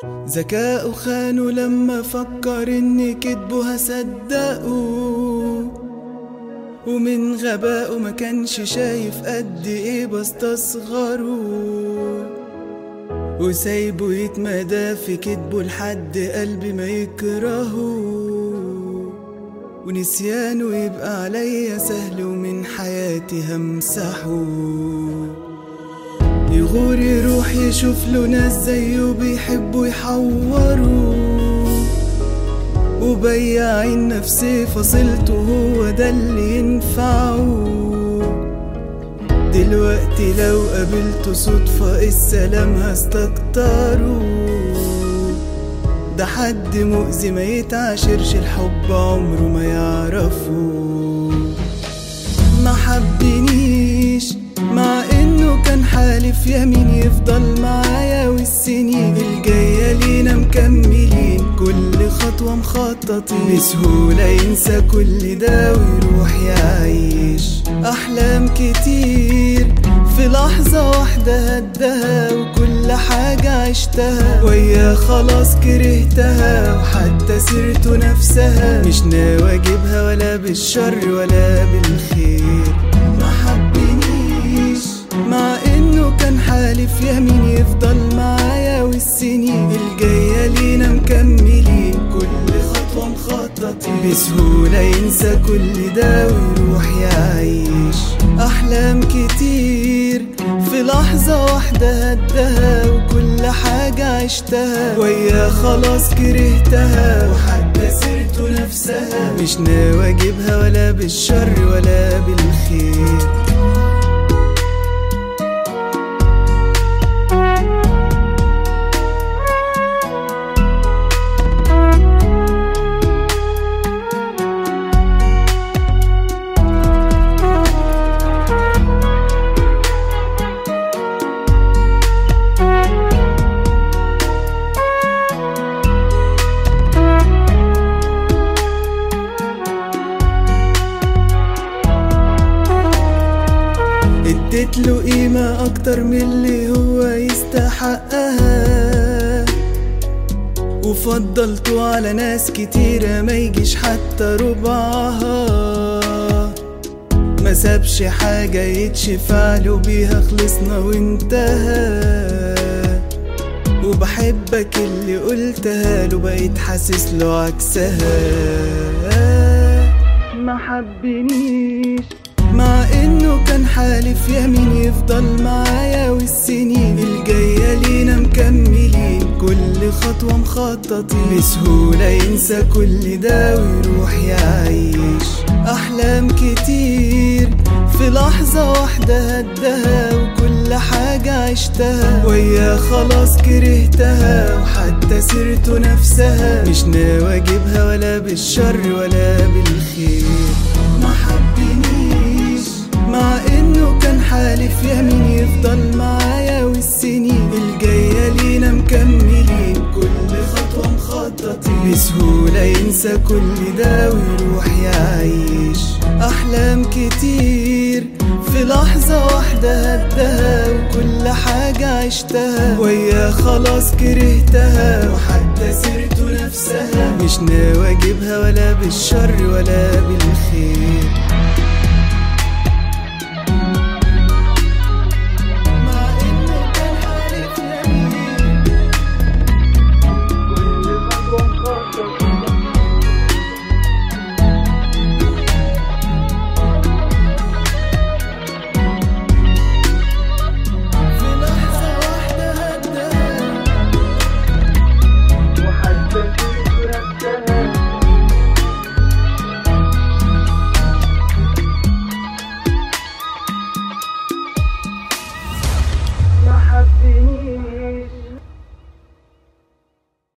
ذكاء خانه لما فكر ان كدبه هصدقه ومن غبائه ما كانش شايف قد ايه بستصغره وسايبه يتمادى في كدبه لحد قلبي ما يكرهه ونسيانه يبقى عليا سهل ومن حياتي همسحه يغور يروح يشوف له ناس زيه بيحبوا يحوروا وبياعين نفسي فصلته هو ده اللي ينفعه دلوقتي لو قابلته صدفة السلام هستكتره ده حد مؤذي ما يتعاشرش الحب عمره ما يعرفه ما حبنيش مع انه كان حالف يمين يفضل معايا والسنين الجاية لينا مكملين كل خطوة مخططين بسهولة ينسى كل ده ويروح يعيش أحلام كتير في لحظة واحدة هدها وكل حاجة عشتها ويا خلاص كرهتها وحتى سيرته نفسها مش ناوي اجيبها ولا بالشر ولا بالخير ما حبنيش مع انه كان حالف يمين يفضل معايا والسنين الجاية لينا مكملين كل خطوة مخططين بسهولة ينسى كل ده ويروح يعيش أحلام كتير في لحظة واحدة هدها وكل حاجة عشتها ويا خلاص كرهتها وحتى سيرته نفسها مش ناوي اجيبها ولا بالشر ولا بالخير اديت له قيمة أكتر من اللي هو يستحقها وفضلته على ناس كتيرة ما يجيش حتى ربعها ما سابش حاجة يتشفع له بيها خلصنا وانتهى وبحبك اللي قلتها له بقيت حاسس له عكسها ما حبنيش مع انه كان حالف يمين يفضل معايا والسنين الجاية لينا مكملين كل خطوة مخططين بسهولة ينسى كل ده ويروح يعيش أحلام كتير في لحظة واحدة هدها وكل حاجة عشتها ويا خلاص كرهتها وحتى سيرته نفسها مش ناوي اجيبها ولا بالشر ولا بالخير ما حبنيش مع انه كان حالف يمين يفضل معايا والسنين الجاية لينا مكملين كل خطوة مخططين بسهولة ينسى كل ده ويروح يعيش أحلام كتير في لحظة واحدة هدها وكل حاجة عشتها ويا خلاص كرهتها وحتى سيرته نفسها مش ناوي اجيبها ولا بالشر ولا بالخير